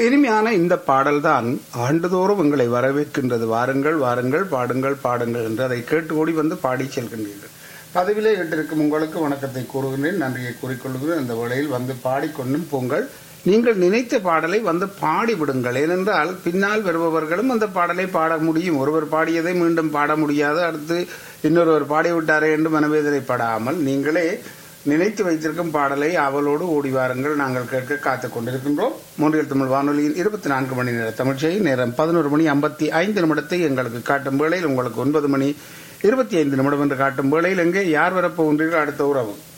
இனிமையான இந்த பாடல்தான் ஆண்டுதோறும் உங்களை வரவேற்கின்றது வாருங்கள் வாருங்கள் பாடுங்கள் பாடுங்கள் என்று அதை கேட்டு ஓடி வந்து பாடி செல்கின்றீர்கள் பதவியிலே இட்டிருக்கும் உங்களுக்கு வணக்கத்தை கூறுகின்றேன் நன்றியை கூறிக்கொள்கிறேன் அந்த வேளையில் வந்து பாடிக்கொண்டும் போங்கள் நீங்கள் நினைத்த பாடலை வந்து பாடி விடுங்கள் ஏனென்றால் பின்னால் வருபவர்களும் அந்த பாடலை பாட முடியும் ஒருவர் பாடியதை மீண்டும் பாட முடியாது அடுத்து இன்னொருவர் பாடிவிட்டாரே என்று மனவேதனைப்படாமல் நீங்களே நினைத்து வைத்திருக்கும் பாடலை அவளோடு ஓடி வாருங்கள் நாங்கள் கேட்க காத்துக் கொண்டிருக்கின்றோம் மூன்றில் தமிழ் வானொலியின் இருபத்தி நான்கு மணி நேர தமிழ்ச்சியை நேரம் பதினோரு மணி ஐம்பத்தி ஐந்து நிமிடத்தை எங்களுக்கு காட்டும் வேளையில் உங்களுக்கு ஒன்பது மணி இருபத்தி ஐந்து நிமிடம் என்று காட்டும் வேளையில் எங்கே யார் வரப்போகின்றீர்கள் அடுத்த உறவு